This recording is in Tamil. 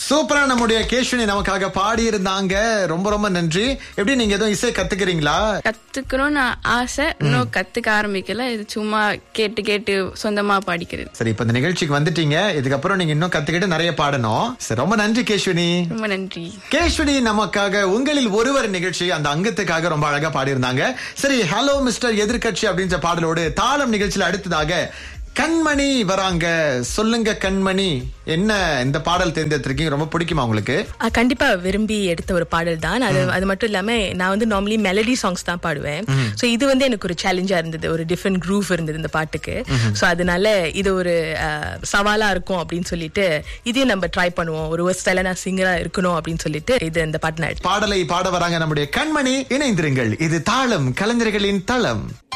சூப்பரா நம்முடைய கேஷ்வினி நமக்காக பாடி இருந்தாங்க ரொம்ப ரொம்ப நன்றி எப்படி நீங்க எதுவும் இசை கத்துக்கிறீங்களா கத்துக்கணும்னு ஆசை இன்னும் கத்துக்க ஆரம்பிக்கல இது சும்மா கேட்டு கேட்டு சொந்தமா படிக்கிறது சரி இப்ப இந்த நிகழ்ச்சிக்கு வந்துட்டீங்க இதுக்கப்புறம் நீங்க இன்னும் கத்துக்கிட்டு நிறைய பாடணும் சரி ரொம்ப நன்றி கேஷ்வினி ரொம்ப நன்றி கேஷ்வினி நமக்காக உங்களில் ஒருவர் நிகழ்ச்சி அந்த அங்கத்துக்காக ரொம்ப அழகா பாடியிருந்தாங்க சரி ஹலோ மிஸ்டர் எதிர்க்கட்சி அப்படின்ற பாடலோடு தாளம் நிகழ்ச்சியில அடுத்ததாக கண்மணி வராங்க சொல்லுங்க கண்மணி என்ன இந்த பாடல் தேர்ந்தெடுத்திருக்கீங்க ரொம்ப பிடிக்குமா உங்களுக்கு ஆ, கண்டிப்பா விரும்பி எடுத்த ஒரு பாடல் தான் அது அது மட்டும் இல்லாம நான் வந்து நார்மலி மெலடி சாங்ஸ் தான் பாடுவேன் சோ இது வந்து எனக்கு ஒரு சேலஞ்சா இருந்தது ஒரு டிஃப்ரெண்ட் குரூவ் இருந்தது இந்த பாட்டுக்கு சோ அதனால இது ஒரு ஆ, சவாலா இருக்கும் அப்படின்னு சொல்லிட்டு இதையும் நம்ம ட்ரை பண்ணுவோம் ஒரு ஸ்டைலான சிங்கரா இருக்கணும் அப்படின்னு சொல்லிட்டு இது இந்த பாட்டு நான் எடுத்தேன். பாடலை பாட வராங்க நம்முடைய கண்மணி இணைந்திருங்கள் இது தாளம் கலைஞர்களின் தளம்